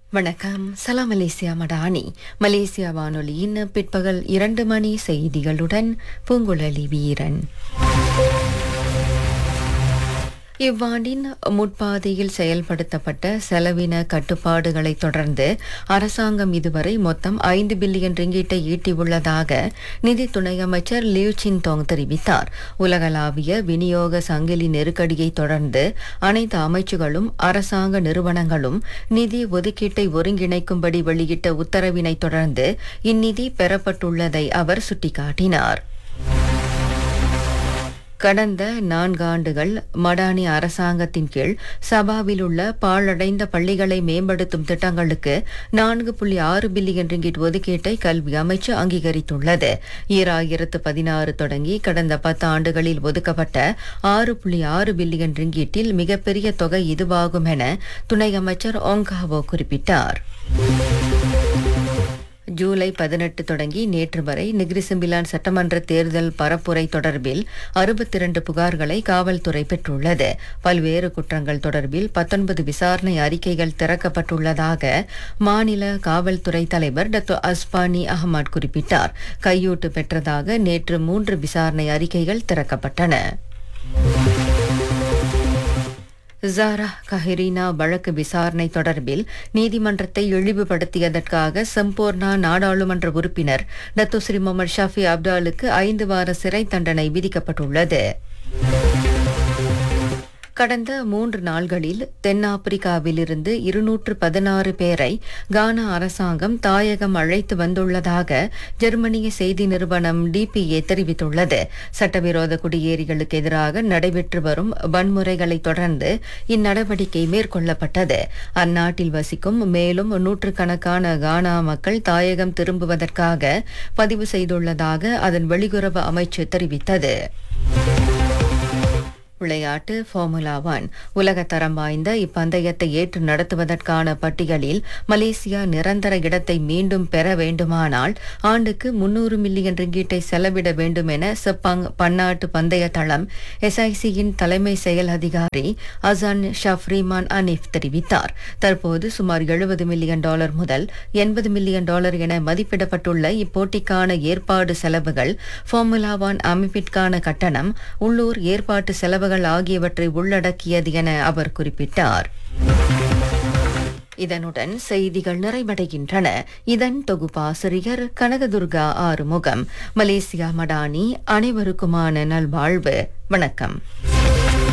வணக்கம் சலாம் Malaysia Madani Malaysia வானொலியின் பிற்பகல் இரண்டு மணி செய்திகளுடன் பூங்குழலி வீரன் இவ்வாண்டின் முற்பாதையில் செயல்படுத்தப்பட்ட செலவின கட்டுப்பாடுகளை தொடர்ந்து அரசாங்கம் இதுவரை மொத்தம் ஐந்து பில்லியன் ரிங்கீட்டை ஈட்டியுள்ளதாக நிதி துணை அமைச்சர் லியூ சின் தோங் தெரிவித்தார் உலகளாவிய விநியோக சங்கிலி நெருக்கடியை தொடர்ந்து அனைத்து அமைச்சுகளும் அரசாங்க நிறுவனங்களும் நிதி ஒதுக்கீட்டை ஒருங்கிணைக்கும்படி வெளியிட்ட உத்தரவினை தொடர்ந்து இந்நிதி பெறப்பட்டுள்ளதை அவர் சுட்டிக்காட்டினார் கடந்த நான்காண்டுகள் மடானி அரசாங்கத்தின் கீழ் சபாவில் உள்ள பாழடைந்த பள்ளிகளை மேம்படுத்தும் திட்டங்களுக்கு நான்கு புள்ளி ஆறு பில்லியன் ரிங்கிட் ஒதுக்கீட்டை கல்வி அமைச்சு அங்கீகரித்துள்ளது ஈராயிரத்து பதினாறு தொடங்கி கடந்த பத்து ஆண்டுகளில் ஒதுக்கப்பட்ட ஆறு புள்ளி ஆறு பில்லியன் ரிங்கீட்டில் மிகப்பெரிய தொகை இதுவாகும் என துணை அமைச்சர் ஓங்காவோ குறிப்பிட்டார் ஜூலை பதினெட்டு தொடங்கி நேற்று வரை நிகிரிசிம்பிலான் சட்டமன்ற தேர்தல் பரப்புரை தொடர்பில் அறுபத்தி இரண்டு புகார்களை காவல்துறை பெற்றுள்ளது பல்வேறு குற்றங்கள் தொடர்பில் பத்தொன்பது விசாரணை அறிக்கைகள் திறக்கப்பட்டுள்ளதாக மாநில காவல்துறை தலைவர் டாக்டர் அஸ்பானி அகமது குறிப்பிட்டார் கையூட்டு பெற்றதாக நேற்று மூன்று விசாரணை அறிக்கைகள் திறக்கப்பட்டன ஜாரா கஹிரினா வழக்கு விசாரணை தொடர்பில் நீதிமன்றத்தை இழிவுபடுத்தியதற்காக சம்பூர்ணா நாடாளுமன்ற உறுப்பினர் டத்துஸ்ரீ முகமது ஷாஃபி அப்டாலுக்கு ஐந்து வார சிறை தண்டனை விதிக்கப்பட்டுள்ளது கடந்த மூன்று நாள்களில் தென்னாப்பிரிக்காவிலிருந்து இருநூற்று பதினாறு பேரை கானா அரசாங்கம் தாயகம் அழைத்து வந்துள்ளதாக ஜெர்மனிய செய்தி நிறுவனம் டிபிஏ தெரிவித்துள்ளது சட்டவிரோத குடியேறிகளுக்கு எதிராக நடைபெற்று வரும் வன்முறைகளை தொடர்ந்து இந்நடவடிக்கை மேற்கொள்ளப்பட்டது அந்நாட்டில் வசிக்கும் மேலும் நூற்றுக்கணக்கான கானா மக்கள் தாயகம் திரும்புவதற்காக பதிவு செய்துள்ளதாக அதன் வெளியுறவு அமைச்சு தெரிவித்தது விளையாட்டு ஃபார்முலா ஒன் உலகத்தரம் வாய்ந்த இப்பந்தயத்தை ஏற்று நடத்துவதற்கான பட்டியலில் மலேசியா நிரந்தர இடத்தை மீண்டும் பெற வேண்டுமானால் ஆண்டுக்கு முன்னூறு மில்லியன் ரிங்கீட்டை செலவிட வேண்டும் என செப்பாங் பன்னாட்டு பந்தய தளம் எஸ்ஐசியின் தலைமை செயல் அதிகாரி அசான் ஷஃப்ரிமான் அனீஃப் தெரிவித்தார் தற்போது சுமார் எழுபது மில்லியன் டாலர் முதல் எண்பது மில்லியன் டாலர் என மதிப்பிடப்பட்டுள்ள இப்போட்டிக்கான ஏற்பாடு செலவுகள் ஃபார்முலா ஒன் அமைப்பிற்கான கட்டணம் உள்ளூர் ஏற்பாட்டு செலவு செலவுகள் ஆகியவற்றை உள்ளடக்கியது என அவர் குறிப்பிட்டார் இதனுடன் செய்திகள் நிறைவடைகின்றன இதன் தொகுப்பாசிரியர் கனகதுர்கா ஆறுமுகம் மலேசியா மடானி அனைவருக்குமான நல்வாழ்வு வணக்கம்